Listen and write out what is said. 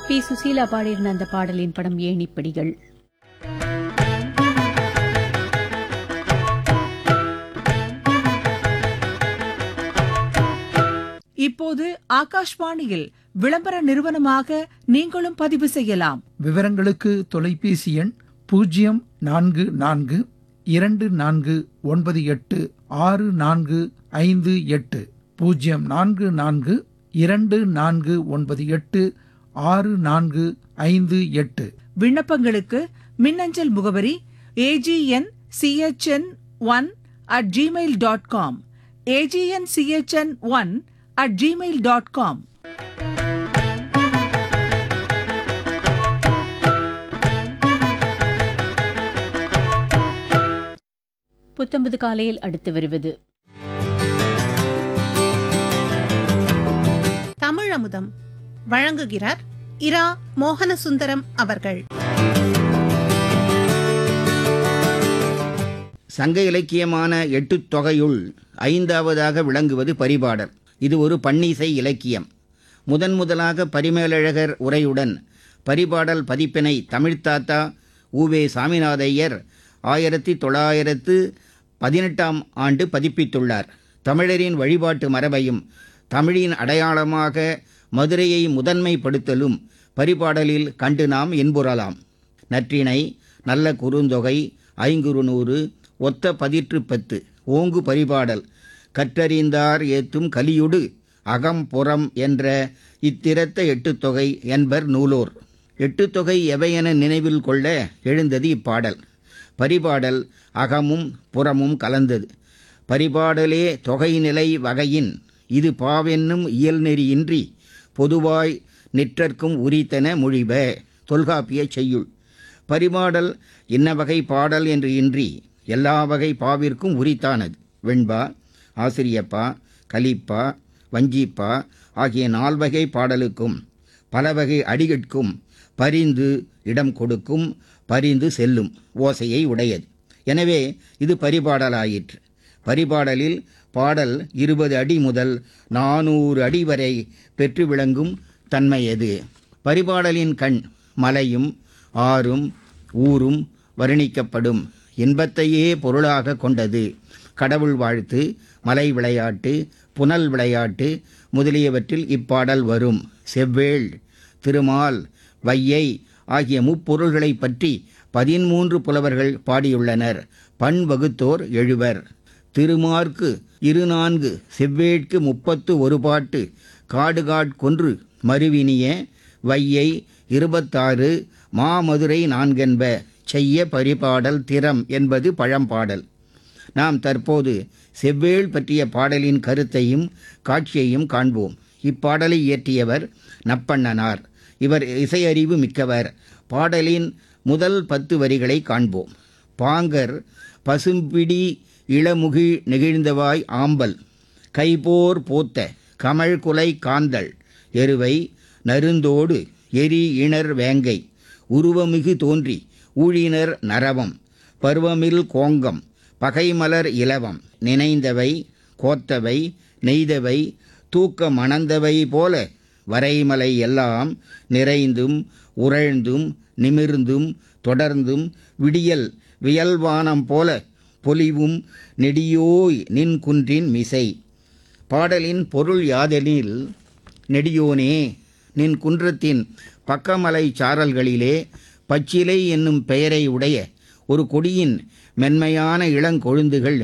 B Susheela பாடியிருந்த அந்த பாடலின் படம் ஏணிப்படிகள் இப்போது ஆகாஷ்வாணியில் விளம்பர நிறுவனமாக நீங்களும் பதிவு செய்யலாம் விவரங்களுக்கு தொலைபேசி எண் பூஜ்ஜியம் நான்கு நான்கு இரண்டு நான்கு ஒன்பது எட்டு ஆறு நான்கு ஐந்து எட்டு பூஜ்ஜியம் நான்கு நான்கு இரண்டு நான்கு ஒன்பது எட்டு ஆறு நான்கு ஐந்து எட்டு விண்ணப்பங்களுக்கு மின்னஞ்சல் முகவரி AGN CHN one at Gmail dot com AGN CHN one at Gmail dot com புத்தம்பது காலையில் அடுத்து வருவது தமிழமுதம் வழங்குகிறார் இரா மோகனசுந்தரம் அவர்கள் சங்க இலக்கியமான எட்டுத் தொகையுள் ஐந்தாவதாக விளங்குவது பரிபாடல் இது ஒரு பன்னிசை இலக்கியம் முதன் முதலாக பரிமேலழகர் உரையுடன் பரிபாடல் பதிப்பினை தமிழ்த்தாத்தா உவே சாமிநாதையர் ஆயிரத்தி தொள்ளாயிரத்து பதினெட்டாம் ஆண்டு பதிப்பித்துள்ளார் தமிழரின் வழிபாட்டு மரபையும் தமிழின் அடையாளமாக மதுரையை முதன்மைப்படுத்தலும் பரிபாடலில் கண்டு நாம் இன்புறலாம் நற்றிணை நல்ல குறுந்தொகை ஐங்குறுநூறு ஒத்த பதிற்று பத்து ஓங்கு பரிபாடல் கற்றறிந்தார் ஏத்தும் கலியுடு அகம் புறம் என்ற இத்திரத்த எட்டுத்தொகை என்பர் நூலோர் எட்டுத்தொகை எவையென நினைவில் கொள்ள எழுந்தது இப்பாடல் பரிபாடல் அகமும் புறமும் கலந்தது பரிபாடலே தொகைநிலை வகையின் இது பாவென்னும் இயல்நெறியின்றி பொதுவாய் நிற்றற்கும் உரித்தன மொழிப தொல்காப்பிய செய்யுள் பரிபாடல் இன்ன வகை பாடல் என்று இன்றி எல்லா வகை பாவிற்கும் உரித்தானது வெண்பா ஆசிரியப்பா கலிப்பா வஞ்சிப்பா ஆகிய நால்வகை பாடலுக்கும் பல வகை அடிகட்கும் பரிந்து இடம் கொடுக்கும் பரிந்து செல்லும் ஓசையை உடையது எனவே இது பரிபாடலாயிற்று பரிபாடலில் பாடல் இருபது அடி முதல் நானூறு அடி வரை பெற்று விளங்கும் தன்மையது பரிபாடலின் கண் மலையும் ஆறும் ஊரும் வர்ணிக்கப்படும் இன்பத்தையே பொருளாக கொண்டது கடவுள் வாழ்த்து மலை விளையாட்டு புனல் விளையாட்டு முதலியவற்றில் இப்பாடல் வரும் செவ்வேள் திருமால் வையை ஆகிய முப்பொருள்களை பற்றி பதிமூன்று புலவர்கள் பாடியுள்ளனர் பண் வகுத்தோர் எழுவர் திருமார்க்கு இரு நான்கு செவ்வேட்கு முப்பத்து ஒரு பாட்டு காடுகாட் கொன்று மருவினிய வையை இருபத்தாறு மாமதுரை நான்கென்ப செய்ய பரிபாடல் திறம் என்பது பழம்பாடல் நாம் தற்போது செவ்வேள் பற்றிய பாடலின் கருத்தையும் காட்சியையும் காண்போம் இப்பாடலை இயற்றியவர் நப்பண்ணனார் இவர் இசையறிவு மிக்கவர் பாடலின் முதல் பத்து வரிகளை காண்போம் பாங்கர் பசும்பிடி இளமுகிழ் நெகிழ்ந்தவாய் ஆம்பல் கைபோர் போத்த கமழ் குலை காந்தள் எருவை நருந்தோடு எரி இணர் வேங்கை உருவமிகு தோன்றி ஊழினர் நரவம் பருவமில் கோங்கம் பகைமலர் இலவம் நினைந்தவை கோத்தவை நெய்தவை தூக்க மணந்தவை போல வரைமலை எல்லாம் நிறைந்தும் உறைந்தும் நிமிர்ந்தும் தொடர்ந்தும் விடியல் வியல்வானம் போல பொலிவும் நெடியோய் நின் குன்றின் மிசை பாடலின் பொருள் யாதெனில் நெடியோனே நின் குன்றத்தின் பக்கமலை சாரல்களிலே பச்சிலை என்னும் பெயரை உடைய ஒரு கொடியின் மென்மையான இளங்கொழுந்துகள்